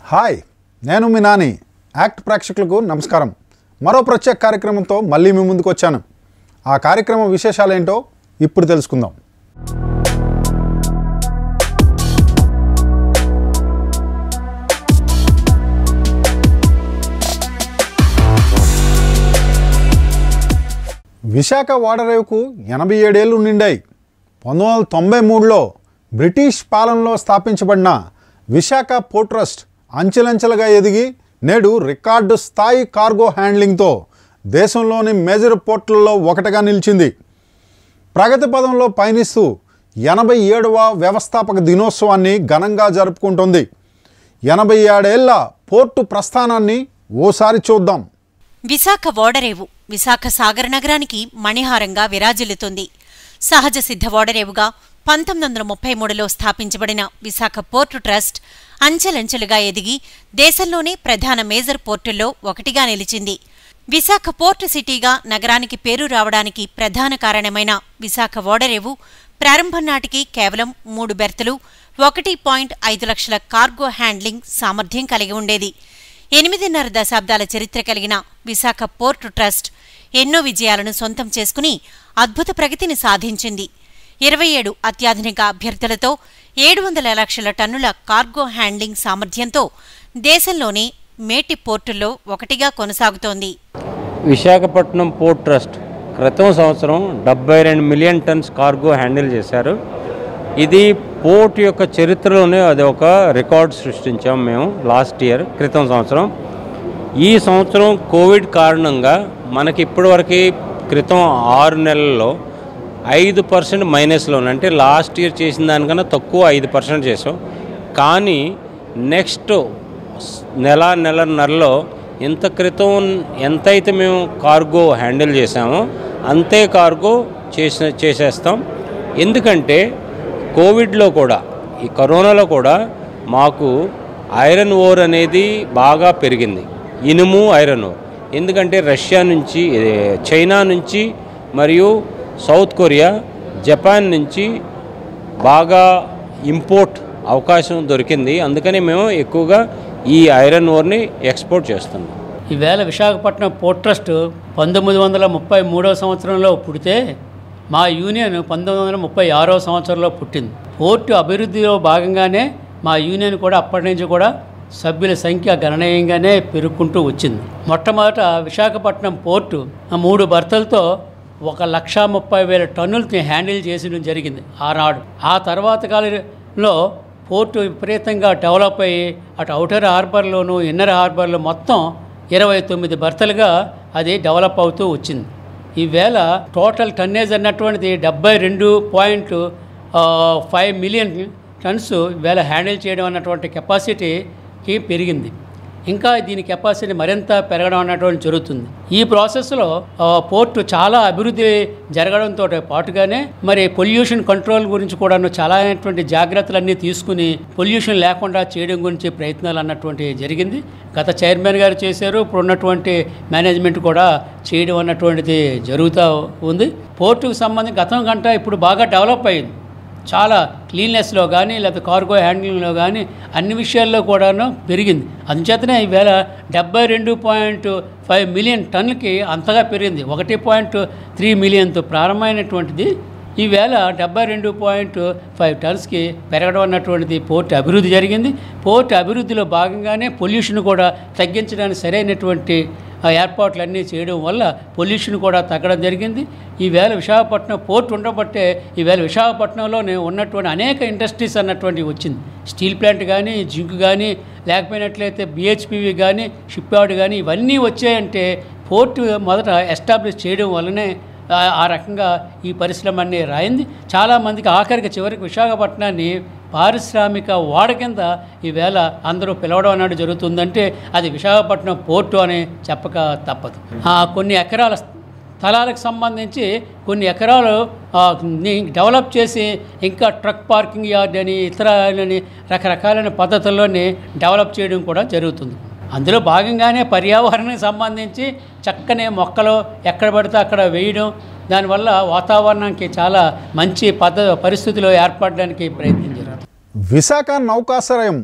Hi నేను మీ Nani act ప్రేక్షకులకు నమస్కారం మరో ప్రత్యేక కార్యక్రమంతో మళ్ళీ మీ ముందుకు వచ్చాను ఆ కార్యక్రమం విశేషాలేంటో ఇప్పుడు తెలుసుకుందాం విశాఖ ఓడరేవుకు ఎనభై ఏడేళ్లు నిండాయి పంతొమ్మిది వందల తొంభై మూడులో బ్రిటిష్ పాలనలో స్థాపించబడిన విశాఖ పోర్ట్ ట్రస్ట్ అంచెలంచెలుగా ఎదిగి నేడు రికార్డు స్థాయి కార్గో హ్యాండ్లింగ్తో దేశంలోని మేజర్ పోర్టులలో ఒకటిగా నిలిచింది ప్రగతి పదంలో పయనిస్తూ ఎనభై ఏడవ వ్యవస్థాపక దినోత్సవాన్ని ఘనంగా జరుపుకుంటోంది ఎనభై ఏడేళ్ల పోర్టు ప్రస్థానాన్ని ఓసారి చూద్దాం విశాఖ ఓడరేవు విశాఖ సాగర నగరానికి మణిహారంగా విరాజిల్లుతుంది సహజ సిద్ధ ఓడరేవుగా పంతొమ్మిది వందల ముప్పై మూడులో స్థాపించబడిన విశాఖ పోర్టు ట్రస్ట్ అంచెలంచెలుగా ఎదిగి దేశంలోనే ప్రధాన మేజర్ పోర్టుల్లో ఒకటిగా నిలిచింది విశాఖ పోర్టు సిటీగా నగరానికి పేరు రావడానికి ప్రధాన కారణమైన విశాఖ ఓడరేవు ప్రారంభం నాటికి కేవలం మూడు బెర్తులు ఒకటి పాయింట్ ఐదు లక్షల కార్గో హ్యాండ్లింగ్ సామర్థ్యం కలిగి ఉండేది ఎనిమిదిన్నర దశాబ్దాల చరిత్ర కలిగిన విశాఖ పోర్టు ట్రస్ట్ ఎన్నో విజయాలను సొంతం చేసుకుని అద్భుత ప్రగతిని సాధించింది ఇరవై ఏడు అత్యాధునిక అభ్యర్థులతో ఏడు వందల లక్షల టన్నుల కార్గో హ్యాండ్లింగ్ సామర్థ్యంతో దేశంలోనే మేటి పోర్టుల్లో ఒకటిగా కొనసాగుతోంది విశాఖపట్నం పోర్ట్ ట్రస్ట్ క్రితం సంవత్సరం డెబ్బై రెండు మిలియన్ టన్స్ కార్గో హ్యాండిల్ చేశారు ఇది పోర్ట్ యొక్క చరిత్రలోనే అది ఒక రికార్డ్ సృష్టించాం మేము లాస్ట్ ఇయర్ క్రితం సంవత్సరం ఈ సంవత్సరం కోవిడ్ కారణంగా మనకి ఇప్పటివరకు క్రితం ఆరు నెలల్లో ఐదు పర్సెంట్ మైనస్లో ఉంది. అంటే లాస్ట్ ఇయర్ చేసిన దానికన్నా తక్కువ ఐదు పర్సెంట్ చేసాం కానీ నెక్స్ట్ నెల నెలన్నరలో ఇంత క్రితం ఎంతైతే మేము కార్గో హ్యాండిల్ చేసామో అంతే కార్గో చేసే చేసేస్తాం ఎందుకంటే కోవిడ్లో కూడా ఈ కరోనాలో కూడా మాకు ఐరన్ ఓర్ అనేది బాగా పెరిగింది ఇనుము ఐరన్ ఓర్ ఎందుకంటే రష్యా నుంచి ఏ, చైనా నుంచి మరియు సౌత్ కొరియా జపాన్ నుంచి బాగా ఇంపోర్ట్ అవకాశం దొరికింది అందుకని మేము ఎక్కువగా ఈ ఐరన్ ఓర్ని ఎక్స్పోర్ట్ చేస్తున్నాం ఈవేళ విశాఖపట్నం పోర్ట్ ట్రస్ట్ పంతొమ్మిది వందల ముప్పై మూడవ సంవత్సరంలో పుడితే మా యూనియన్ పంతొమ్మిది వందల ముప్పై ఆరో సంవత్సరంలో పుట్టింది పోర్టు అభివృద్ధిలో భాగంగానే మా యూనియన్ కూడా అప్పటి నుంచి కూడా సభ్యుల సంఖ్య గణనీయంగానే పెరుగుకుంటూ వచ్చింది మొట్టమొదట విశాఖపట్నం పోర్టు ఆ మూడు బర్తలతో ఒక లక్ష ముప్పై వేల టన్నులని హ్యాండిల్ చేసడం జరిగింది ఆనాడు ఆ తర్వాత కాలంలో పోర్టు విపరీతంగా డెవలప్ అయ్యి అటు అవుటర్ హార్బర్లోను ఇన్నర్ హార్బర్లో మొత్తం ఇరవై తొమ్మిది బర్తలుగా అది డెవలప్ అవుతూ వచ్చింది ఈవేళ టోటల్ టన్నేజ్ అన్నటువంటిది డెబ్బై రెండు పాయింట్ ఫైవ్ మిలియన్ టన్స్ ఈవేళ హ్యాండిల్ చేయడం అన్నటువంటి కెపాసిటీకి పెరిగింది ఇంకా దీని కెపాసిటీ మరింత పెరగడం అన్నటువంటి జరుగుతుంది ఈ ప్రాసెస్లో ఆ, పోర్టు చాలా అభివృద్ధి జరగడంతో పాటుగానే మరి పొల్యూషన్ కంట్రోల్ గురించి కూడా చాలా అయినటువంటి జాగ్రత్తలన్నీ తీసుకుని పొల్యూషన్ లేకుండా చేయడం గురించి ప్రయత్నాలు అన్నటువంటి జరిగింది గత చైర్మన్ గారు చేశారు ఇప్పుడు ఉన్నటువంటి మేనేజ్మెంట్ కూడా చేయడం అన్నటువంటిది జరుగుతూ ఉంది పోర్టుకు సంబంధించి గతం కంటే ఇప్పుడు బాగా డెవలప్ అయింది చాలా క్లీన్నెస్లో కానీ లేదా కార్గో హ్యాండ్లింగ్లో కానీ అన్ని విషయాల్లో కూడాను పెరిగింది అందుచేతనే ఈవేళ డెబ్బై రెండు పాయింట్ ఫైవ్ మిలియన్ టన్నులకి అంతగా పెరిగింది ఒకటి పాయింట్ త్రీ మిలియన్తో ప్రారంభమైనటువంటిది ఈవేళ డెబ్బై రెండు పాయింట్ ఫైవ్ టన్స్కి పెరగడం అన్నటువంటిది పోర్టు అభివృద్ధి జరిగింది పోర్టు అభివృద్ధిలో భాగంగానే పొల్యూషన్ కూడా తగ్గించడానికి సరైనటువంటి ఆ ఏర్పాట్లన్నీ చేయడం వల్ల పొల్యూషన్ కూడా తగ్గడం జరిగింది ఈవేళ విశాఖపట్నం పోర్ట్ ఉండబట్టే ఈవేళ విశాఖపట్నంలోనే ఉన్నటువంటి అనేక ఇండస్ట్రీస్ అన్నటువంటివి వచ్చింది స్టీల్ ప్లాంట్ కానీ జింక్ కానీ లేకపోయినట్లయితే బిహెచ్పివి కానీ షిప్ యార్డ్ కానీ ఇవన్నీ వచ్చాయంటే పోర్టు మొదట ఎస్టాబ్లిష్ చేయడం వల్లనే ఆ- ఆ రకంగా ఈ పరిశ్రమ అన్నీ రాయింది చాలామందికి ఆఖరికి చివరికి విశాఖపట్నాన్ని పారిశ్రామిక వాడ కింద ఈవేళ అందరూ పిలవడం అన్నట్టు జరుగుతుందంటే అది విశాఖపట్నం పోర్టు అని చెప్పక తప్పదు ఆ, కొన్ని ఎకరాల స్థలాలకు సంబంధించి కొన్ని ఎకరాలు ఆ, ని డెవలప్ చేసి ఇంకా ట్రక్ పార్కింగ్ యార్డ్ అని ఇతర అని రకరకాలైన పద్ధతుల్లోని డెవలప్ చేయడం కూడా జరుగుతుంది అందులో భాగంగానే పర్యావరణానికి సంబంధించి చక్కని మొక్కలు ఎక్కడ పడితే అక్కడ వేయడం దానివల్ల వాతావరణానికి చాలా మంచి పద్ధ పరిస్థితులు ఏర్పడడానికి ప్రయత్నం జరుగుతుంది విశాఖ నౌకాశ్రయం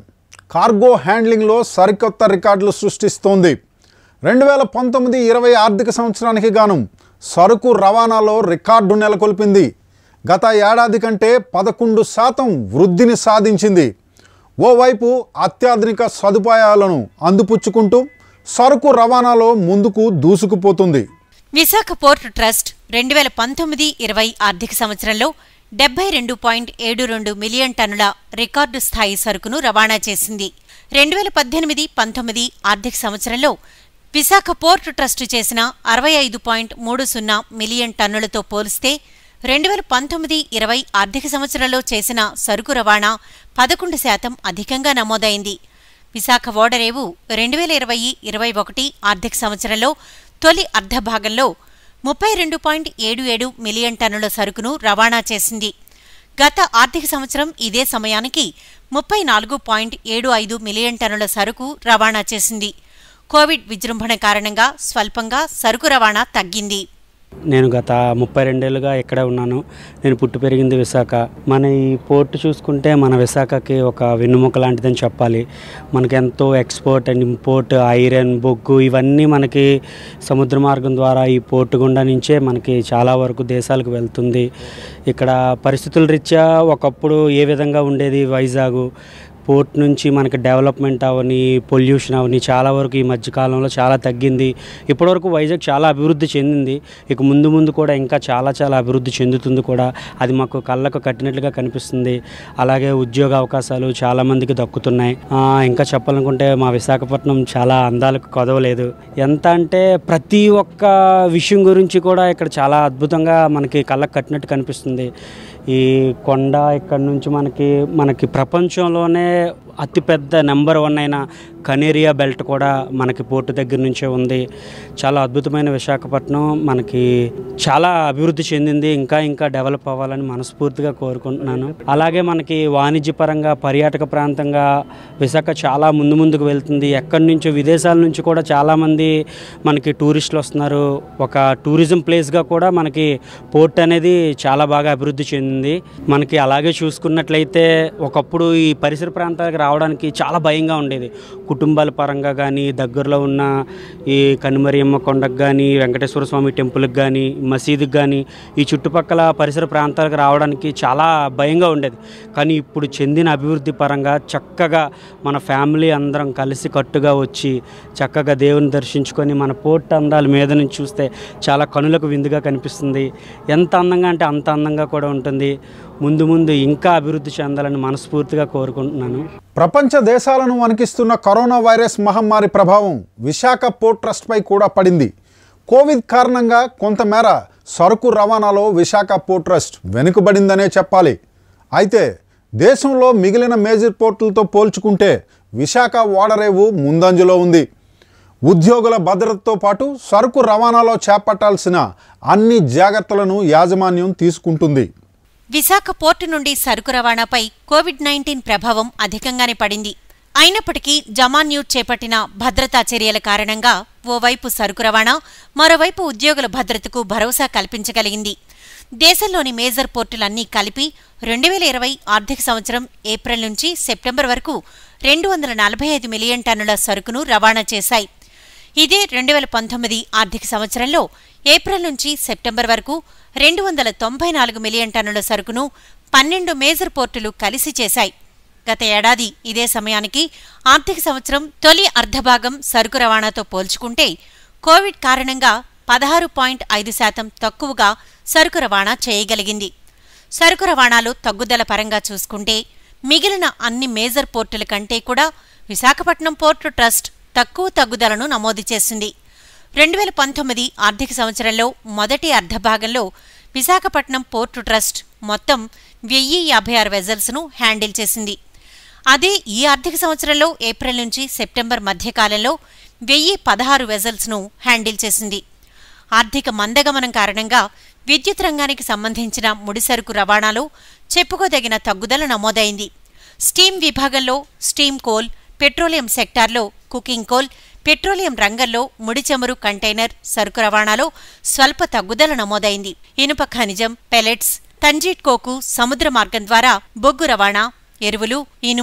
కార్గో హ్యాండ్లింగ్లో సరికొత్త రికార్డులు సృష్టిస్తోంది రెండు వేల పంతొమ్మిది ఇరవై ఆర్థిక సంవత్సరానికి గాను సరుకు రవాణాలో రికార్డు నెలకొల్పింది గత ఏడాది కంటే పదకొండు శాతం వృద్ధిని సాధించింది ఓవైపు అత్యాధునిక సదుపాయాలను అందిపుచ్చుకుంటూ సరుకు రవాణాలో ముందుకు దూసుకుపోతుంది విశాఖ పోర్ట్ ట్రస్ట్ రెండు వేల పంతొమ్మిది ఇరవై ఆర్థిక సంవత్సరంలో డెబ్బై రెండు పాయింట్ ఏడు రెండు మిలియన్ టన్నుల రికార్డు స్థాయి సరుకును రవాణా చేసింది రెండు వేల పద్దెనిమిది పంతొమ్మిది ఆర్థిక సంవత్సరంలో విశాఖ పోర్ట్ ట్రస్ట్ చేసిన అరవై ఐదు పాయింట్ మూడు సున్నా మిలియన్ టన్నులతో పోలిస్తే రెండు వేల పంతొమ్మిది ఇరవై ఆర్థిక సంవత్సరంలో చేసిన సరుకు రవాణా పదకొండు శాతం అధికంగా నమోదైంది విశాఖ ఓడరేవు రెండు వేల ఇరవై ఇరవై ఒకటి ఆర్థిక సంవత్సరంలో తొలి అర్ధభాగంలో ముప్పై రెండు పాయింట్ ఏడు ఏడు మిలియన్ టన్నుల సరుకును రవాణా చేసింది గత ఆర్థిక సంవత్సరం ఇదే సమయానికి ముప్పై నాలుగు పాయింట్ ఏడు ఐదు మిలియన్ టన్నుల సరుకు రవాణా చేసింది కోవిడ్ విజృంభణ కారణంగా స్వల్పంగా సరుకు రవాణా తగ్గింది నేను గత ముప్పై రెండేళ్ళుగా ఇక్కడే ఉన్నాను నేను పుట్టి పెరిగింది విశాఖ మన ఈ పోర్ట్ చూసుకుంటే మన విశాఖకి ఒక వెన్నుముక లాంటిదని చెప్పాలి మనకి ఎంతో ఎక్స్పోర్ట్ అండ్ ఇంపోర్ట్ ఐరన్ బొగ్గు ఇవన్నీ మనకి సముద్ర మార్గం ద్వారా ఈ పోర్టు గుండా నుంచే మనకి చాలా వరకు దేశాలకు వెళ్తుంది ఇక్కడ పరిస్థితుల రీత్యా ఒకప్పుడు ఏ విధంగా ఉండేది వైజాగ్ పోర్ట్ నుంచి మనకి డెవలప్మెంట్ అవని పొల్యూషన్ అవని చాలా వరకు ఈ మధ్యకాలంలో చాలా తగ్గింది ఇప్పటివరకు వైజాగ్ చాలా అభివృద్ధి చెందింది ఇక ముందు ముందు కూడా ఇంకా చాలా చాలా అభివృద్ధి చెందుతుంది కూడా అది మాకు కళ్ళకు కట్టినట్లుగా కనిపిస్తుంది అలాగే ఉద్యోగ అవకాశాలు చాలా మందికి దక్కుతున్నాయి ఆ, ఇంకా చెప్పాలనుకుంటే మా విశాఖపట్నం చాలా అందాలకు కొదవలేదు ఎంత అంటే ప్రతి ఒక్క విషయం గురించి కూడా ఇక్కడ చాలా అద్భుతంగా మనకి కళ్ళకు కట్టినట్టు కనిపిస్తుంది ఈ కొండ ఇక్కడ నుంచి మనకి మనకి ప్రపంచంలోనే అతిపెద్ద నెంబర్ వన్ అయిన కనేరియా బెల్ట్ కూడా మనకి పోర్టు దగ్గర నుంచే ఉంది చాలా అద్భుతమైన విశాఖపట్నం మనకి చాలా అభివృద్ధి చెందింది ఇంకా ఇంకా డెవలప్ అవ్వాలని మనస్ఫూర్తిగా కోరుకుంటున్నాను అలాగే మనకి వాణిజ్యపరంగా పర్యాటక ప్రాంతంగా విశాఖ చాలా ముందు ముందుకు వెళ్తుంది ఎక్కడి నుంచో విదేశాల నుంచి కూడా చాలామంది మనకి టూరిస్టులు వస్తున్నారు ఒక టూరిజం ప్లేస్గా కూడా మనకి పోర్ట్ అనేది చాలా బాగా అభివృద్ధి చెందింది మనకి అలాగే చూసుకున్నట్లయితే ఒకప్పుడు ఈ పరిసర ప్రాంతాలకు రావడానికి చాలా భయంగా ఉండేది కుటుంబాల పరంగా కానీ దగ్గరలో ఉన్న ఈ కనుమరియమ్మ కొండకు కానీ వెంకటేశ్వర స్వామి టెంపుల్కి కానీ మసీదుకి కానీ ఈ చుట్టుపక్కల పరిసర ప్రాంతాలకు రావడానికి చాలా భయంగా ఉండేది కానీ ఇప్పుడు చెందిన అభివృద్ధి పరంగా చక్కగా మన ఫ్యామిలీ అందరం కలిసి కట్టుగా వచ్చి చక్కగా దేవుని దర్శించుకొని మన పోర్ట్ అందాల మీద నుంచి చూస్తే చాలా కనులకు విందుగా కనిపిస్తుంది ఎంత అందంగా అంటే అంత అందంగా కూడా ఉంటుంది ముందు ముందు ఇంకా అభివృద్ధి చెందాలని మనస్ఫూర్తిగా కోరుకుంటున్నాను ప్రపంచ దేశాలను వణికిస్తున్న కరోనా వైరస్ మహమ్మారి ప్రభావం విశాఖ పోర్ట్ ట్రస్ట్పై కూడా పడింది కోవిడ్ కారణంగా కొంతమేర సరుకు రవాణాలో విశాఖ పోర్ట్ ట్రస్ట్ వెనుకబడిందనే చెప్పాలి అయితే దేశంలో మిగిలిన మేజర్ పోర్టులతో పోల్చుకుంటే విశాఖ ఓడరేవు ముందంజలో ఉంది ఉద్యోగుల భద్రతతో పాటు సరుకు రవాణాలో చేపట్టాల్సిన అన్ని జాగ్రత్తలను యాజమాన్యం తీసుకుంటుంది విశాఖ పోర్టు నుండి సరుకు రవాణాపై కోవిడ్ నైన్టీన్ ప్రభావం అధికంగానే పడింది అయినప్పటికీ జమాన్యూట్ చేపట్టిన భద్రతా చర్యల కారణంగా ఓవైపు సరుకు రవాణా మరోవైపు ఉద్యోగుల భద్రతకు భరోసా కల్పించగలిగింది దేశంలోని మేజర్ పోర్టులన్నీ కలిపి రెండు వేల ఇరవై ఆర్థిక సంవత్సరం ఏప్రిల్ నుంచి సెప్టెంబర్ వరకు రెండు వందల నలభై ఐదు మిలియన్ టన్నుల సరుకును రవాణా చేశాయి ఇదే రెండు వేల పంతొమ్మిది ఆర్థిక సంవత్సరంలో ఏప్రిల్ నుంచి సెప్టెంబర్ వరకు రెండు వందల తొంభై నాలుగు మిలియన్ టన్నుల సరుకును పన్నెండు మేజర్ పోర్టులు కలిసి చేశాయి గత ఏడాది ఇదే సమయానికి ఆర్థిక సంవత్సరం తొలి అర్ధభాగం సరుకు రవాణాతో పోల్చుకుంటే కోవిడ్ కారణంగా పదహారు పాయింట్ ఐదు శాతం తక్కువగా సరుకు రవాణా చేయగలిగింది సరుకు రవాణాలో తగ్గుదల పరంగా చూసుకుంటే మిగిలిన అన్ని మేజర్ పోర్టుల కంటే కూడా విశాఖపట్నం పోర్టు ట్రస్ట్ తక్కువ తగ్గుదలను నమోదు చేసింది రెండు వేల పంతొమ్మిది ఆర్థిక సంవత్సరంలో మొదటి అర్ధభాగంలో విశాఖపట్నం పోర్టు ట్రస్ట్ మొత్తం వెయ్యి యాభై ఆరు వెజల్స్ను హ్యాండిల్ చేసింది అదే ఈ ఆర్థిక సంవత్సరంలో ఏప్రిల్ నుంచి సెప్టెంబర్ మధ్యకాలంలో వెయ్యి పదహారు వెజల్స్ను హ్యాండిల్ చేసింది ఆర్థిక మందగమనం కారణంగా విద్యుత్ రంగానికి సంబంధించిన ముడిసరుకు రవాణాలో చెప్పుకోదగిన తగ్గుదల నమోదైంది స్టీమ్ విభాగంలో స్టీమ్ కోల్ పెట్రోలియం సెక్టార్లో కుకింగ్ కోల్ పెట్రోలియం రంగంలో ముడి చమురు కంటైనర్ సరుకు రవాణాలో స్వల్ప తగ్గుదల నమోదైంది ఇనుప ఖనిజం పెలెట్స్ తంజీట్ కోకు సముద్ర మార్గం ద్వారా బొగ్గు రవాణా ఎరువులు ఇనుము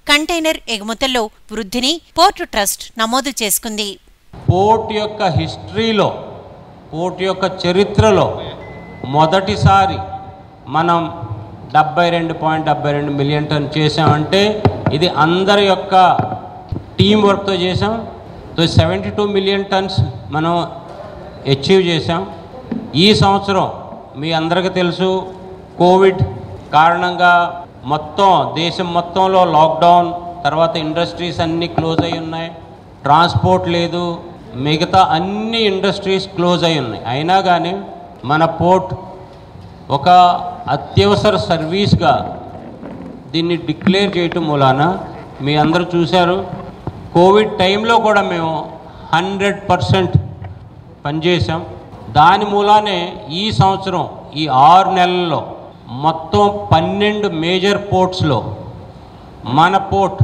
కంటైనర్ ఎగుమతుల్లో వృద్ధిని పోర్టు ట్రస్ట్ నమోదు చేసుకుంది పోర్ట్ యొక్క హిస్టరీలో పోర్ట్ యొక్క చరిత్రలో మొదటిసారి మనం డెబ్బై రెండు పాయింట్ డెబ్బై రెండు మిలియన్ టన్ చేసామంటే ఇది అందరి యొక్క టీం వర్క్తో చేసాం so seventy two million tons మనం అచీవ్ చేసాం ఈ సంవత్సరం మీ అందరికీ తెలుసు కోవిడ్ కారణంగా మొత్తం దేశం మొత్తంలో లాక్డౌన్ తర్వాత ఇండస్ట్రీస్ అన్నీ క్లోజ్ అయి ఉన్నాయి ట్రాన్స్పోర్ట్ లేదు మిగతా అన్ని ఇండస్ట్రీస్ క్లోజ్ అయి ఉన్నాయి అయినా కానీ మన పోర్ట్ ఒక అత్యవసర సర్వీస్గా దీన్ని డిక్లేర్ చేయటం మూలాన మీ అందరూ చూశారు కోవిడ్ టైంలో కూడా మేము హండ్రెడ్ పర్సెంట్ పనిచేసాం దాని మూలానే ఈ సంవత్సరం ఈ ఆరు నెలల్లో మొత్తం పన్నెండు మేజర్ పోర్ట్స్లో మన పోర్ట్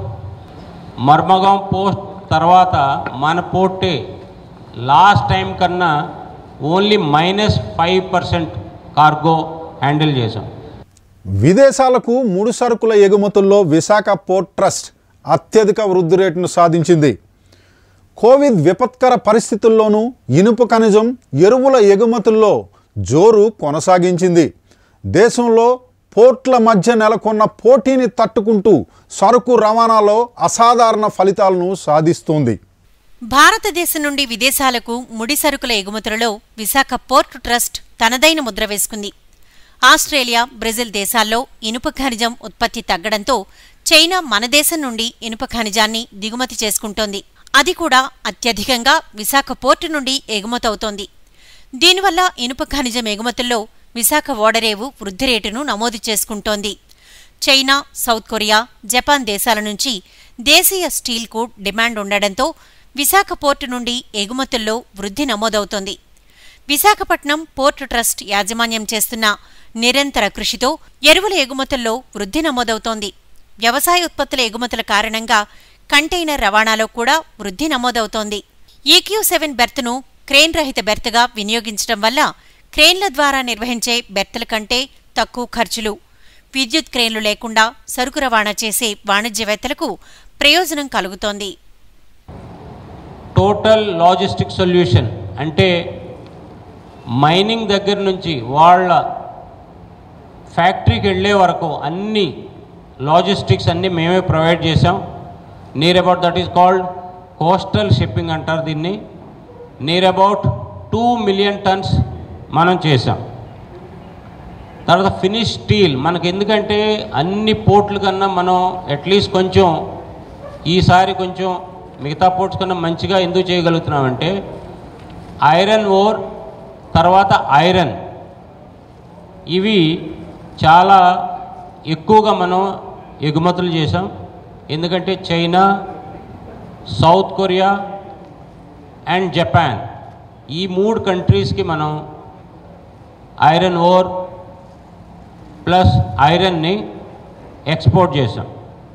మర్మగాం పోర్ట్ తర్వాత మన పోర్టే లాస్ట్ టైం కన్నా only minus five percent cargo handle చేసాం విదేశాలకు ముడి సరుకుల ఎగుమతుల్లో విశాఖ పోర్ట్ ట్రస్ట్ అత్యధిక వృద్ధి రేటును సాధించింది కోవిడ్ విపత్కర పరిస్థితుల్లోనూ ఇనుప ఖనిజం ఎరువుల ఎగుమతుల్లో జోరు కొనసాగించింది దేశంలో పోర్ట్ల మధ్య నెలకొన్న పోటీని తట్టుకుంటూ సరుకు రవాణాలో అసాధారణ ఫలితాలను సాధిస్తోంది భారతదేశం నుండి విదేశాలకు ముడి సరుకుల ఎగుమతులలో విశాఖ పోర్టు ట్రస్ట్ తనదైన ముద్ర వేసుకుంది ఆస్ట్రేలియా బ్రెజిల్ దేశాల్లో ఇనుప ఖనిజం ఉత్పత్తి తగ్గడంతో చైనా మన దేశం నుండి ఇనుప ఖనిజాన్ని దిగుమతి చేసుకుంటోంది అది కూడా అత్యధికంగా విశాఖ పోర్టు నుండి ఎగుమతవుతోంది దీనివల్ల ఇనుప ఖనిజం ఎగుమతుల్లో విశాఖ ఓడరేవు వృద్ధి రేటును నమోదు చేసుకుంటోంది చైనా సౌత్ కొరియా జపాన్ దేశాల నుంచి దేశీయ స్టీల్కు డిమాండ్ ఉండడంతో విశాఖ పోర్టు నుండి ఎగుమతుల్లో వృద్ధి నమోదవుతోంది విశాఖపట్నం పోర్టు ట్రస్ట్ యాజమాన్యం చేస్తున్న నిరంతర కృషితో ఎరువుల ఎగుమతుల్లో వృద్ధి నమోదవుతోంది వ్యవసాయ ఉత్పత్తుల ఎగుమతుల కారణంగా కంటైనర్ రవాణాలో కూడా వృద్ధి నమోదవుతోంది ఈక్యూ సెవెన్ బెర్త్ను క్రేన్ రహిత బెర్త్గా వినియోగించడం వల్ల క్రేన్ల ద్వారా నిర్వహించే బెర్త్ల కంటే తక్కువ ఖర్చులు విద్యుత్ క్రేన్లు లేకుండా సరుకు రవాణా చేసే వాణిజ్యవేత్తలకు ప్రయోజనం కలుగుతోంది టోటల్ లాజిస్టిక్ సొల్యూషన్ అంటే మైనింగ్ దగ్గర నుంచి వాళ్ళ ఫ్యాక్టరీకి వెళ్ళే వరకు అన్ని లాజిస్టిక్స్ అన్నీ మేమే ప్రొవైడ్ చేసాం near about that is called coastal shipping అంటారు దీన్ని near about two million tons మనం చేసాం తర్వాత ఫినిష్ స్టీల్ మనకి ఎందుకంటే అన్ని పోర్ట్ల కన్నా మనం అట్లీస్ట్ కొంచెం ఈసారి కొంచెం మిగతా పోర్ట్స్ కన్నా మంచిగా ఎందుకు చేయగలుగుతున్నామంటే ఐరన్ ఓర్ తర్వాత ఐరన్ ఇవి చాలా ఎక్కువగా మనం ఎగుమతులు చేసాం ఎందుకంటే China south Korea and Japan ఈ మూడు కంట్రీస్కి మనం ఐరన్ ఓర్ ప్లస్ ఐరన్ని ఎక్స్పోర్ట్ చేసాం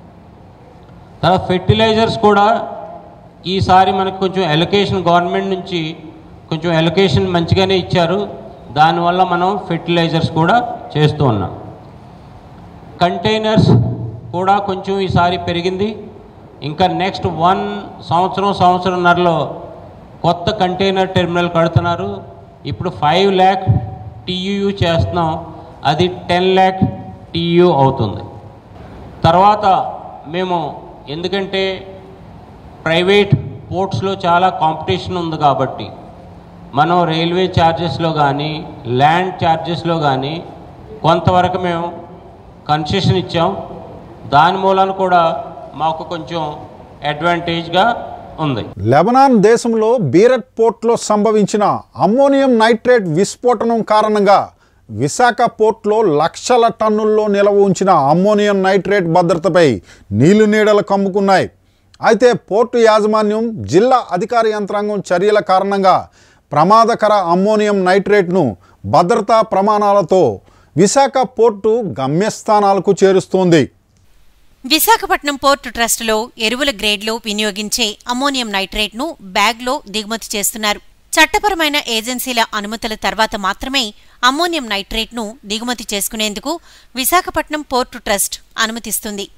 తర్వాత ఫెర్టిలైజర్స్ కూడా ఈసారి మనకు కొంచెం ఎలొకేషన్ గవర్నమెంట్ నుంచి కొంచెం ఎలొకేషన్ మంచిగానే ఇచ్చారు దానివల్ల మనం ఫెర్టిలైజర్స్ కూడా చేస్తూ ఉన్నాం కంటైనర్స్ కూడా కొంచెం ఈసారి పెరిగింది ఇంకా నెక్స్ట్ వన్ సంవత్సరం సంవత్సరంన్నరలో కొత్త కంటైనర్ టెర్మినల్ కడుతున్నారు ఇప్పుడు ఫైవ్ ల్యాక్ టీయూ చేస్తున్నాం అది టెన్ ల్యాక్ టీయూ అవుతుంది తర్వాత మేము ఎందుకంటే ప్రైవేట్ పోర్ట్స్లో చాలా కాంపిటీషన్ ఉంది కాబట్టి మనం రైల్వే ఛార్జెస్లో కానీ ల్యాండ్ ఛార్జెస్లో కానీ కొంతవరకు మేము కన్సెషన్ ఇచ్చాం దాని మూలన కూడా మాకు కొంచెం అడ్వాంటేజ్గా ఉంది లెబనాన్ దేశంలో బీరట్ పోర్ట్లో సంభవించిన అమ్మోనియం నైట్రేట్ విస్ఫోటనం కారణంగా విశాఖ పోర్ట్లో లక్షల టన్నుల్లో నిల్వ ఉంచిన అమ్మోనియం నైట్రేట్ భద్రతపై నీళ్లు నీడలు కమ్ముకున్నాయి అయితే పోర్టు యాజమాన్యం జిల్లా అధికార యంత్రాంగం చర్యల కారణంగా ప్రమాదకర అమ్మోనియం నైట్రేట్ను భద్రతా ప్రమాణాలతో విశాఖ పోర్టు గమ్యస్థానాలకు చేరుస్తోంది విశాఖపట్నం పోర్టు ట్రస్టులో ఎరువుల గ్రేడ్లో వినియోగించే అమ్మోనియం నైట్రేట్ను బ్యాగ్లో దిగుమతి చేస్తున్నారు చట్టపరమైన ఏజెన్సీల అనుమతుల తర్వాత మాత్రమే అమ్మోనియం నైట్రేట్ను దిగుమతి చేసుకునేందుకు విశాఖపట్నం పోర్టు ట్రస్ట్ అనుమతిస్తుంది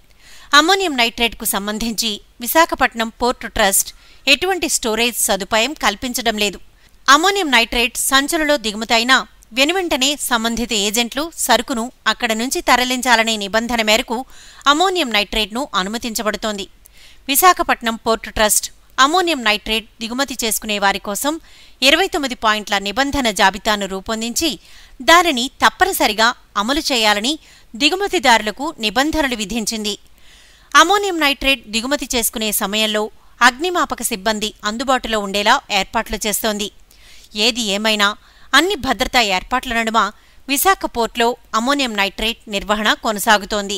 అమ్మోనియం నైట్రేట్కు సంబంధించి విశాఖపట్నం పోర్టు ట్రస్ట్ ఎటువంటి స్టోరేజ్ సదుపాయం కల్పించడం లేదు అమ్మోనియం నైట్రేట్ సంచులలో దిగుమతైనా వెనువెంటనే సంబంధిత ఏజెంట్లు సరుకును అక్కడ నుంచి తరలించాలనే నిబంధన మేరకు అమ్మోనియం నైట్రేట్ను అనుమతించబడుతోంది Visakhapatnam port trust ammonium nitrate దిగుమతి చేసుకునే వారి కోసం ఇరవై తొమ్మిది పాయింట్ల నిబంధన జాబితాను రూపొందించి దానిని తప్పనిసరిగా అమలు చేయాలని దిగుమతిదారులకు నిబంధనలు విధించింది అమోనియం నైట్రేట్ దిగుమతి చేసుకునే సమయంలో అగ్నిమాపక సిబ్బంది అందుబాటులో ఉండేలా ఏర్పాట్లు చేస్తోంది ఏది ఏమైనా అన్ని భద్రతా ఏర్పాట్ల నడుమ విశాఖ పోర్ట్లో అమోనియం నైట్రేట్ నిర్వహణ కొనసాగుతోంది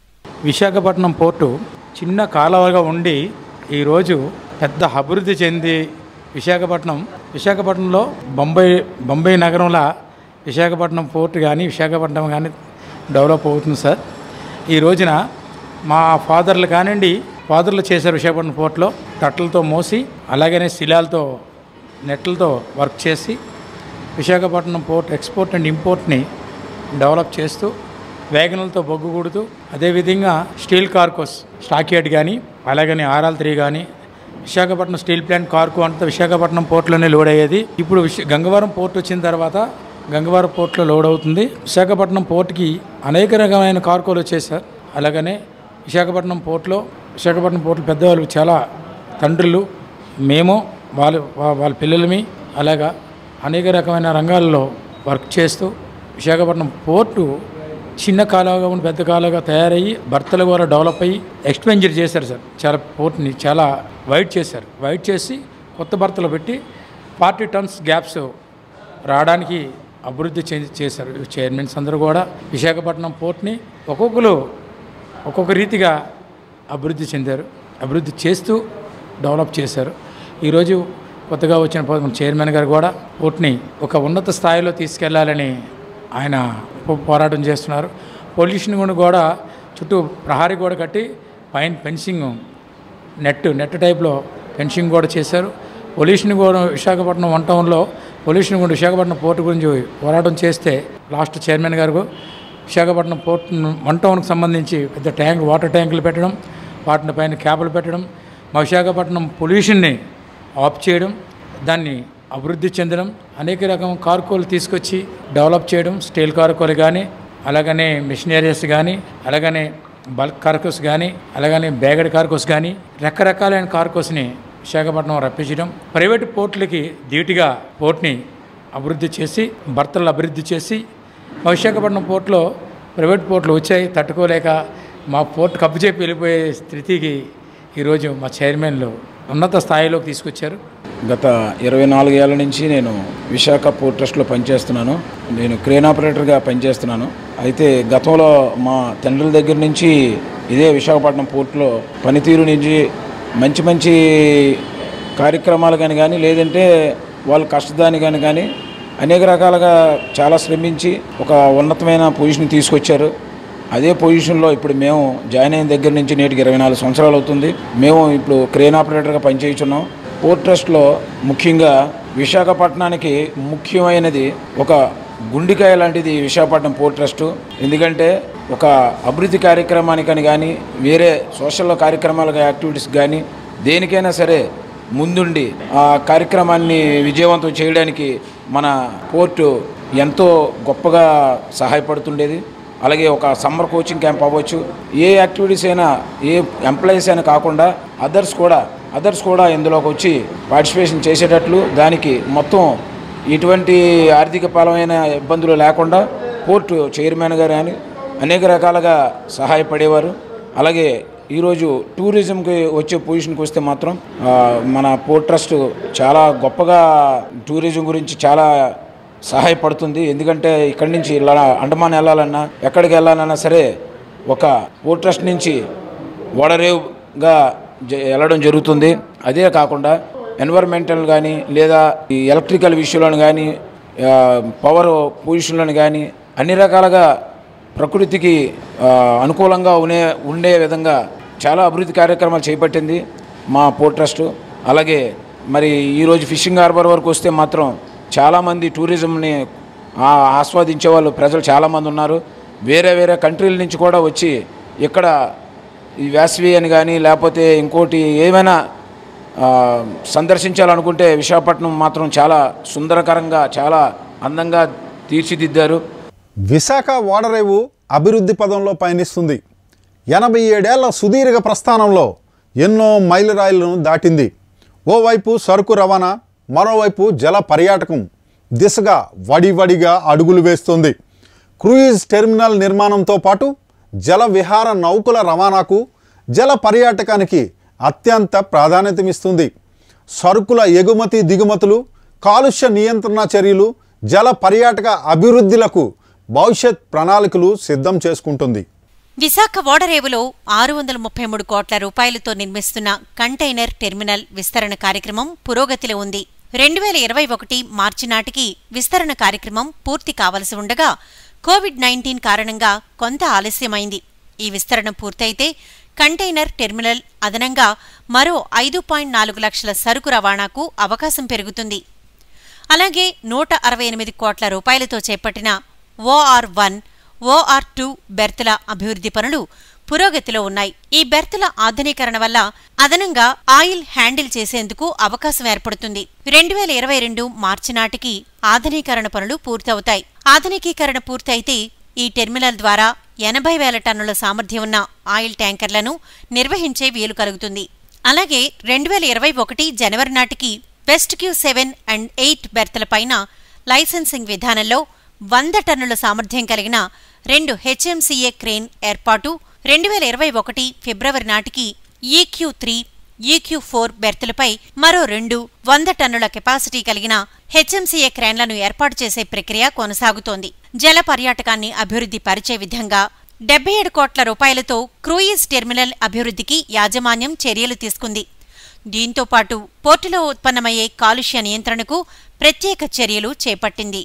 విశాఖపట్నం పోర్టు చిన్న కాలువగా ఉండి ఈరోజు పెద్ద అభివృద్ధి చెంది విశాఖపట్నం విశాఖపట్నంలో బొంబాయి బొంబాయి నగరంలో విశాఖపట్నం పోర్టు కానీ విశాఖపట్నం కానీ డెవలప్ అవుతుంది సార్ ఈ రోజున మా ఫాదర్లు కానివ్వండి ఫాదర్లు చేశారు విశాఖపట్నం పోర్టులో తట్టలతో మోసి అలాగనే శిలాలతో నెట్లతో వర్క్ చేసి విశాఖపట్నం పోర్ట్ ఎక్స్పోర్ట్ అండ్ ఇంపోర్ట్ని డెవలప్ చేస్తూ వేగనలతో బొగ్గు కూడుతూ అదేవిధంగా స్టీల్ కార్కోస్ స్టాక్ యార్డ్ కానీ అలాగని ఆర్ఆల్ త్రీ కానీ విశాఖపట్నం స్టీల్ ప్లాంట్ కార్కో అంతా విశాఖపట్నం పోర్ట్లోనే లోడ్ అయ్యేది ఇప్పుడు విశ గంగవరం పోర్ట్ వచ్చిన తర్వాత గంగవరం పోర్ట్లో లోడ్ అవుతుంది విశాఖపట్నం పోర్ట్కి అనేక రకమైన కార్కోలు వచ్చాయి సార్ అలాగనే విశాఖపట్నం పోర్ట్లో విశాఖపట్నం పోర్టు పెద్దవాళ్ళు చాలా తండ్రులు మేము వాళ్ళ వా- వాళ్ళ పిల్లలమి అలాగా అనేక రకమైన రంగాల్లో వర్క్ చేస్తూ విశాఖపట్నం పోర్టు చిన్న కాలువగా ఉండి పెద్ద కాలువగా తయారయ్యి భర్తల ద్వారా డెవలప్ అయ్యి ఎక్స్పెంజర్ చేశారు సార్ చాలా పోర్ట్ని చాలా వైడ్ చేశారు వైడ్ చేసి కొత్త భర్తలు పెట్టి ఫార్టీ టన్స్ గ్యాప్స్ రావడానికి అభివృద్ధి చే- చేశారు చైర్మన్స్ అందరూ కూడా విశాఖపట్నం పోర్ట్ని ఒక్కొక్కరు ఒక్కొక్క రీతిగా అభివృద్ధి చెందారు అభివృద్ధి చేస్తూ డెవలప్ చేశారు ఈరోజు కొత్తగా వచ్చిన పో- మన చైర్మన్ గారు కూడా పోర్ట్ని ఒక ఉన్నత స్థాయిలో తీసుకెళ్లాలని ఆయన పో- పోరాటం చేస్తున్నారు పొల్యూషన్ కూడా కూడా చుట్టూ ప్రహారీ గోడ కట్టి పైన ఫెన్సింగ్ నెట్ నెట్ టైప్లో ఫెన్సింగ్ కూడా చేశారు పొల్యూషన్ కూడా విశాఖపట్నం వన్ టౌన్లో పొల్యూషన్ కూడా విశాఖపట్నం పోర్టు గురించి పోరాటం చేస్తే లాస్ట్ చైర్మన్ గారు విశాఖపట్నం పోర్ట్ వన్ టౌన్కి సంబంధించి పెద్ద ట్యాంక్ వాటర్ ట్యాంకులు పెట్టడం వాటిని పైన క్యాపులు పెట్టడం మా విశాఖపట్నం పొల్యూషన్ని ఆఫ్ చేయడం దాన్ని అభివృద్ధి చెందడం అనేక రకం కార్కోలు తీసుకొచ్చి డెవలప్ చేయడం స్టీల్ కార్కోలు కానీ అలాగనే మిషనరీస్ కానీ అలాగనే బల్క్ కార్కోస్ కానీ అలాగనే బ్యాగడ్ కార్కోస్ కానీ రకరకాలైన కార్కోస్ని విశాఖపట్నం రప్పించడం ప్రైవేట్ పోర్టులకి ధీటుగా పోర్ట్ని అభివృద్ధి చేసి భర్తలు అభివృద్ధి చేసి మా విశాఖపట్నం పోర్ట్లో ప్రైవేట్ పోర్ట్లు వచ్చాయి తట్టుకోలేక మా పోర్ట్ కప్పు చెప్పి వెళ్ళిపోయే స్థితికి ఈరోజు మా చైర్మన్లు ఉన్నత స్థాయిలోకి తీసుకొచ్చారు గత ఇరవై నాలుగేళ్ల నుంచి నేను విశాఖ పోర్ట్ ట్రస్ట్లో పనిచేస్తున్నాను నేను క్రేన్ ఆపరేటర్గా పనిచేస్తున్నాను అయితే గతంలో మా తండ్రుల దగ్గర నుంచి ఇదే విశాఖపట్నం పోర్ట్లో పనితీరు నుంచి మంచి మంచి కార్యక్రమాలు కానీ కానీ లేదంటే వాళ్ళ కష్టదాని కానీ కానీ అనేక రకాలుగా చాలా శ్రమించి ఒక ఉన్నతమైన పొజిషన్ తీసుకొచ్చారు అదే పొజిషన్లో ఇప్పుడు మేము జాయిన్ అయిన దగ్గర నుంచి నేటికి ఇరవై నాలుగు సంవత్సరాలు అవుతుంది మేము ఇప్పుడు క్రేన్ ఆపరేటర్గా పనిచేస్తున్నాం పోర్ట్ ట్రస్ట్లో ముఖ్యంగా విశాఖపట్నానికి ముఖ్యమైనది ఒక గుండికాయ లాంటిది విశాఖపట్నం పోర్ట్ ట్రస్ట్ ఎందుకంటే ఒక అభివృద్ధి కార్యక్రమానికని కానీ వేరే సోషల్ కార్యక్రమాల యాక్టివిటీస్ కానీ దేనికైనా సరే ముందుండి ఆ కార్యక్రమాన్ని విజయవంతం చేయడానికి మన పోర్టు ఎంతో గొప్పగా సహాయపడుతుండేది అలాగే ఒక సమ్మర్ కోచింగ్ క్యాంప్ అవ్వచ్చు ఏ యాక్టివిటీస్ అయినా ఏ ఎంప్లాయీస్ అయినా కాకుండా అదర్స్ కూడా అదర్స్ కూడా ఇందులోకి వచ్చి పార్టిసిపేషన్ చేసేటట్లు దానికి మొత్తం ఎటువంటి ఆర్థిక పరమైన ఇబ్బందులు లేకుండా పోర్టు చైర్మన్ గారు కానీ అనేక రకాలుగా సహాయపడేవారు అలాగే ఈరోజు టూరిజంకి వచ్చే పొజిషన్కి వస్తే మాత్రం ఆ, మన పోర్ట్ ట్రస్ట్ చాలా గొప్పగా టూరిజం గురించి చాలా సహాయపడుతుంది ఎందుకంటే ఇక్కడి నుంచి ఇలా అండమాన్ వెళ్ళాలన్నా ఎక్కడికి వెళ్ళాలన్నా సరే ఒక పోర్ట్ ట్రస్ట్ నుంచి ఓడరేవుగా జ- వెళ్ళడం జరుగుతుంది అదే కాకుండా ఎన్వైర్మెంటల్ కానీ లేదా ఈ ఎలక్ట్రికల్ విషయంలో కానీ ఆ, పవర్ పొజిషన్లను కానీ అన్ని రకాలుగా ప్రకృతికి ఆ, అనుకూలంగా ఉండే ఉండే విధంగా చాలా అభివృద్ధి కార్యక్రమాలు చేపట్టింది మా పోర్ట్ ట్రస్ట్ అలాగే మరి ఈరోజు ఫిషింగ్ హార్బర్ వరకు వస్తే మాత్రం చాలామంది టూరిజంని ఆ- ఆస్వాదించే వాళ్ళు ప్రజలు చాలామంది ఉన్నారు వేరే వేరే కంట్రీల నుంచి కూడా వచ్చి ఇక్కడ ఈ వేసవి అని కానీ లేకపోతే ఇంకోటి ఏమైనా ఆ, సందర్శించాలనుకుంటే విశాఖపట్నం మాత్రం చాలా సుందరకరంగా చాలా అందంగా తీర్చిదిద్దారు విశాఖ ఓడరేవు అభివృద్ధి పదంలో పయనిస్తుంది ఎనభై ఏడేళ్ల సుదీర్ఘ ప్రస్థానంలో ఎన్నో మైలురాయిలను దాటింది ఓవైపు సరుకు రవాణా మరోవైపు జల పర్యాటకం దిశగా వడివడిగా అడుగులు వేస్తోంది క్రూయిజ్ టెర్మినల్ నిర్మాణంతో పాటు జల విహార నౌకల రవాణాకు జల పర్యాటకానికి అత్యంత ప్రాధాన్యతమిస్తుంది సరుకుల ఎగుమతి దిగుమతులు కాలుష్య నియంత్రణ చర్యలు జల పర్యాటక అభివృద్ధిలకు భవిష్యత్ ప్రణాళికలు సిద్ధం చేసుకుంటుంది విశాఖ ఓడరేవులో ఆరు వందల ముప్పై మూడు కోట్ల రూపాయలతో నిర్మిస్తున్న కంటైనర్ టెర్మినల్ విస్తరణ కార్యక్రమం పురోగతిలో ఉంది రెండు వేల ఇరవై ఒకటి మార్చి నాటికి విస్తరణ కార్యక్రమం పూర్తి కావలసి ఉండగా కోవిడ్ నైన్టీన్ కారణంగా కొంత ఆలస్యమైంది ఈ విస్తరణ పూర్తయితే కంటైనర్ టెర్మినల్ అదనంగా మరో ఐదు పాయింట్ నాలుగు లక్షల సరుకు రవాణాకు అవకాశం పెరుగుతుంది అలాగే నూట అరవై ఎనిమిది కోట్ల రూపాయలతో చేపట్టిన ఓఆర్ వన్ ఓఆర్ టూ బెర్తుల అభివృద్ధి పనులు పురోగతిలో ఉన్నాయి ఈ బెర్తుల ఆధునీకరణ వల్ల అదనంగా ఆయిల్ హ్యాండిల్ చేసేందుకు అవకాశం ఏర్పడుతుంది రెండు వేల ఇరవై రెండు మార్చి నాటికి ఆధునీకరణ పనులు పూర్తవుతాయి ఆధునికీకరణ పూర్తయితే ఈ టెర్మినల్ ద్వారా ఎనభై వేల టన్నుల సామర్థ్యం ఉన్న ఆయిల్ ట్యాంకర్లను నిర్వహించే వీలు కలుగుతుంది అలాగే రెండు వేల ఇరవై ఒకటి జనవరి నాటికి west Q seven and eight బెర్తలపైన లైసెన్సింగ్ విధానంలో వంద టన్నుల సామర్థ్యం కలిగిన రెండు హెచ్ఎంసీఏ క్రేన్ ఏర్పాటు రెండు వేల ఇరవై ఒకటి ఫిబ్రవరి నాటికి ఈక్యూ త్రీ ఈక్యూ ఫోర్ బెర్తులపై మరో రెండు వంద టన్నుల కెపాసిటీ కలిగిన హెచ్ఎంసీఏ క్రేన్లను ఏర్పాటు చేసే ప్రక్రియ కొనసాగుతోంది జల పర్యాటకాన్ని అభివృద్ధి పరిచే విధంగా డెబ్బై ఏడు కోట్ల రూపాయలతో క్రూయిజ్ టెర్మినల్ అభివృద్ధికి యాజమాన్యం చర్యలు తీసుకుంది దీంతో పాటు పోర్టులో ఉత్పన్నమయ్యే కాలుష్య నియంత్రణకు ప్రత్యేక చర్యలు చేపట్టింది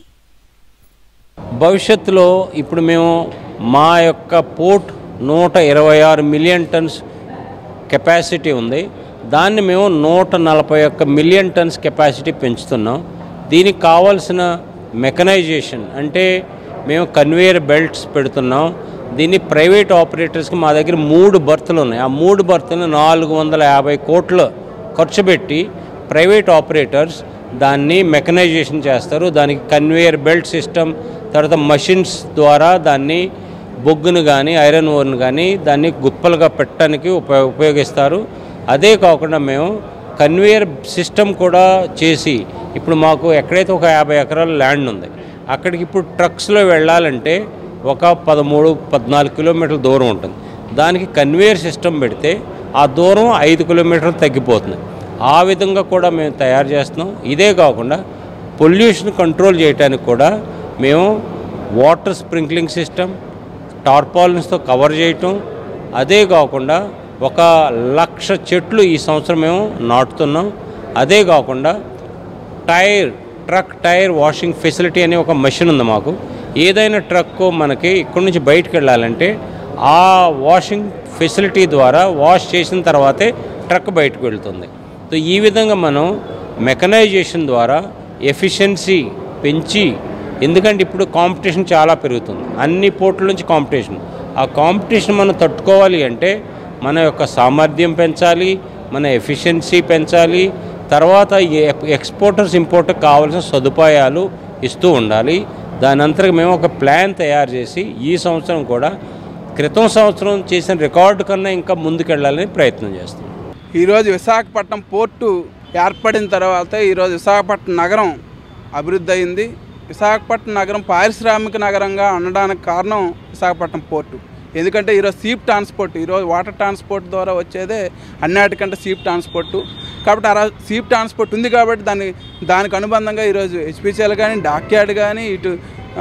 భవిష్యత్తులో ఇప్పుడు మేము మా యొక్క పోర్ట్ నూట ఇరవై ఆరు మిలియన్ టన్స్ కెపాసిటీ ఉంది దాన్ని మేము నూట నలభై ఒక్క మిలియన్ టన్స్ కెపాసిటీ పెంచుతున్నాం దీనికి కావాల్సిన మెకనైజేషన్ అంటే మేము కన్వేయర్ బెల్ట్స్ పెడుతున్నాం దీన్ని ప్రైవేట్ ఆపరేటర్స్కి మా దగ్గర మూడు బర్తులు ఉన్నాయి ఆ మూడు బర్తులు నాలుగు వందల యాభై కోట్లు ఖర్చు పెట్టి ప్రైవేట్ ఆపరేటర్స్ దాన్ని మెకనైజేషన్ చేస్తారు దానికి కన్వేయర్ బెల్ట్ సిస్టమ్ తర్వాత మషిన్స్ ద్వారా దాన్ని బొగ్గును కానీ ఐరన్ ఓర్ను కానీ దాన్ని గుప్పలుగా పెట్టడానికి ఉపయోగ ఉపయోగిస్తారు అదే కాకుండా మేము కన్వేయర్ సిస్టమ్ కూడా చేసి ఇప్పుడు మాకు ఎక్కడైతే ఒక యాభై ఎకరాల ల్యాండ్ ఉంది అక్కడికి ఇప్పుడు ట్రక్స్లో వెళ్ళాలంటే ఒక పదమూడు పద్నాలుగు కిలోమీటర్ల దూరం ఉంటుంది దానికి కన్వేయర్ సిస్టమ్ పెడితే ఆ దూరం ఐదు కిలోమీటర్లు తగ్గిపోతుంది ఆ విధంగా కూడా మేము తయారు చేస్తున్నాం ఇదే కాకుండా పొల్యూషన్ కంట్రోల్ చేయడానికి కూడా మేము వాటర్ స్ప్రింక్లింగ్ సిస్టమ్ టార్పాలిన్స్తో కవర్ చేయటం అదే కాకుండా ఒక లక్ష చెట్లు ఈ సంవత్సరం మేము నాటుతున్నాం అదే కాకుండా tyre truck tyre washing facility అనే ఒక మెషిన్ ఉంది మాకు ఏదైనా ట్రక్ మనకి ఇక్కడి నుంచి బయటకు వెళ్ళాలంటే ఆ వాషింగ్ ఫెసిలిటీ ద్వారా వాష్ చేసిన తర్వాతే ట్రక్ బయటకు వెళ్తుంది సో ఈ విధంగా మనం మెకనైజేషన్ ద్వారా ఎఫిషియన్సీ పెంచి ఎందుకంటే ఇప్పుడు కాంపిటీషన్ చాలా పెరుగుతుంది అన్ని పోర్టుల నుంచి కాంపిటీషన్ ఆ కాంపిటీషన్ మనం తట్టుకోవాలి అంటే మన యొక్క సామర్థ్యం పెంచాలి మన ఎఫిషియన్సీ పెంచాలి తర్వాత ఈ ఎక్- ఎక్స్పోర్టర్స్ ఇంపోర్టర్ కావాల్సిన సదుపాయాలు ఇస్తూ ఉండాలి దాని అంతరం మేము ఒక ప్లాన్ తయారు చేసి ఈ సంవత్సరం కూడా క్రితం సంవత్సరం చేసిన రికార్డు కన్నా ఇంకా ముందుకెళ్ళాలని ప్రయత్నం చేస్తాం ఈరోజు విశాఖపట్నం పోర్టు ఏర్పడిన తర్వాత ఈరోజు విశాఖపట్నం నగరం అభివృద్ధి అయింది విశాఖపట్నం నగరం పారిశ్రామిక నగరంగా ఉండడానికి కారణం విశాఖపట్నం పోర్టు ఎందుకంటే ఈరోజు సీప్ ట్రాన్స్పోర్ట్ ఈరోజు వాటర్ ట్రాన్స్పోర్ట్ ద్వారా వచ్చేదే అన్నిటికంటే సీప్ ట్రాన్స్పోర్టు కాబట్టి ఆ రా- సీప్ ట్రాన్స్పోర్ట్ ఉంది కాబట్టి దాని దానికి అనుబంధంగా ఈరోజు హెచ్పిసిఎల్ కానీ డాక్యార్డ్ కానీ ఇటు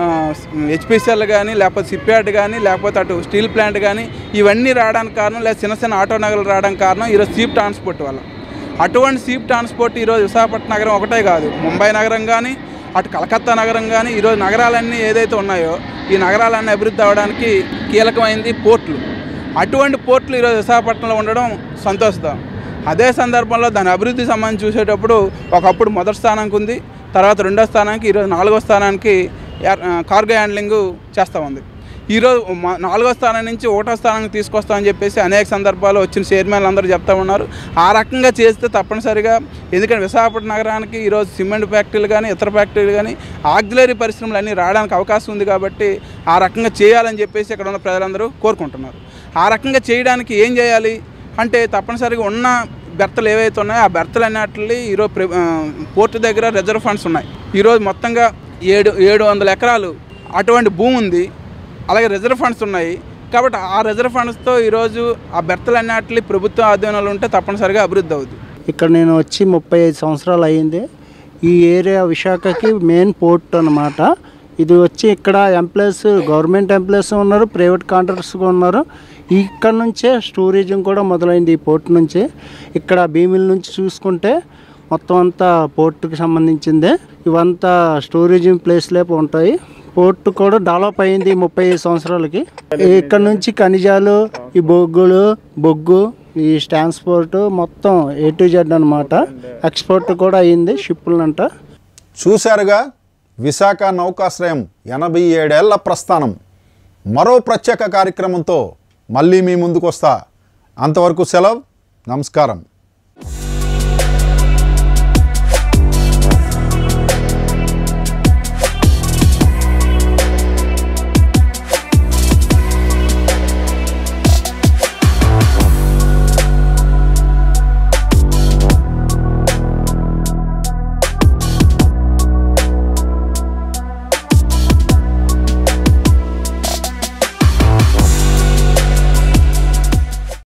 హెచ్పిసిఎల్ కానీ లేకపోతే సిప్యార్డ్ కానీ లేకపోతే అటు స్టీల్ ప్లాంట్ కానీ ఇవన్నీ రావడానికి కారణం లేదా చిన్న చిన్న ఆటో నగరాలు రావడానికి కారణం ఈరోజు సీప్ ట్రాన్స్పోర్ట్ వల్ల అటువంటి సీప్ ట్రాన్స్పోర్ట్ ఈరోజు విశాఖపట్నం నగరం ఒకటే కాదు ముంబై నగరం కానీ అటు కలకత్తా నగరం కానీ ఈరోజు నగరాలన్నీ ఏదైతే ఉన్నాయో ఈ నగరాలన్నీ అభివృద్ధి అవ్వడానికి కీలకమైంది పోర్ట్లు అటువంటి పోర్ట్లు ఈరోజు విశాఖపట్నంలో ఉండడం సంతోషం అదే సందర్భంలో దాని అభివృద్ధి సంబంధించి చూసేటప్పుడు ఒకప్పుడు మొదటి స్థానానికి ఉంది తర్వాత రెండో స్థానానికి ఈరోజు నాలుగో స్థానానికి ఎయిర్- ఆ, కార్గో హ్యాండ్లింగ్ చేస్తూ ఉంది ఈరోజు మ- నాలుగో స్థానం నుంచి ఒకటో స్థానానికి తీసుకొస్తామని చెప్పేసి అనేక సందర్భాలు వచ్చిన చైర్మన్లు అందరూ చెప్తా ఉన్నారు ఆ రకంగా చేస్తే తప్పనిసరిగా ఎందుకంటే విశాఖపట్నం నగరానికి ఈరోజు సిమెంట్ ఫ్యాక్టరీలు కానీ ఇతర ఫ్యాక్టరీలు కానీ ఆక్సిలరీ పరిశ్రమలు అన్నీ రావడానికి అవకాశం ఉంది కాబట్టి ఆ రకంగా చేయాలని చెప్పేసి ఇక్కడ ఉన్న ప్రజలందరూ కోరుకుంటున్నారు ఆ రకంగా చేయడానికి ఏం చేయాలి అంటే తప్పనిసరిగా ఉన్న బెర్తలు ఏవైతే ఉన్నాయో ఆ బెర్తలు అన్నట్లు ఈరోజు ప్రి- ఆ, పోర్టు దగ్గర రిజర్వ్ ఫండ్స్ ఉన్నాయి ఈరోజు మొత్తంగా ఏడు ఏడు వందల ఎకరాలు అటువంటి భూమి ఉంది అలాగే రిజర్వ్ ఫండ్స్ ఉన్నాయి కాబట్టి ఆ రిజర్వ్ ఫండ్స్తో ఈరోజు ఆ బెర్తలు అన్నట్లు ప్రభుత్వ ఆధ్వర్యంలో ఉంటే తప్పనిసరిగా అభివృద్ధి అవుతుంది ఇక్కడ నేను వచ్చి ముప్పై ఐదు సంవత్సరాలు అయ్యింది ఈ ఏరియా విశాఖకి మెయిన్ పోర్ట్ అన్నమాట ఇది వచ్చి ఇక్కడ ఎంప్లాయీస్ గవర్నమెంట్ ఎంప్లాయీస్ ఉన్నారు ప్రైవేట్ కాంట్రాక్టర్స్ ఉన్నారు ఇక్కడ నుంచే టూరిజం కూడా మొదలైంది ఈ పోర్ట్ నుంచి ఇక్కడ భీమిల నుంచి చూసుకుంటే మొత్తం అంతా పోర్టుకి సంబంధించిందే ఇవంతా టూరిజం ప్లేస్లేపు ఉంటాయి పోర్ట్ కూడా డెవలప్ అయింది ఈ ముప్పై ఐదు సంవత్సరాలకి ఇక్కడ నుంచి ఖనిజాలు ఈ బొగ్గులు బొగ్గు ఈ ట్రాన్స్పోర్ట్ మొత్తం ఏ టు జెడ్ అనమాట ఎక్స్పోర్ట్ కూడా అయింది షిప్పులంట చూశారుగా విశాఖ నౌకాశ్రయం ఎనభై ఏడేళ్ల ప్రస్థానం మరో ప్రత్యేక కార్యక్రమంతో మళ్ళీ మీ ముందుకు వస్తా అంతవరకు సెలవు నమస్కారం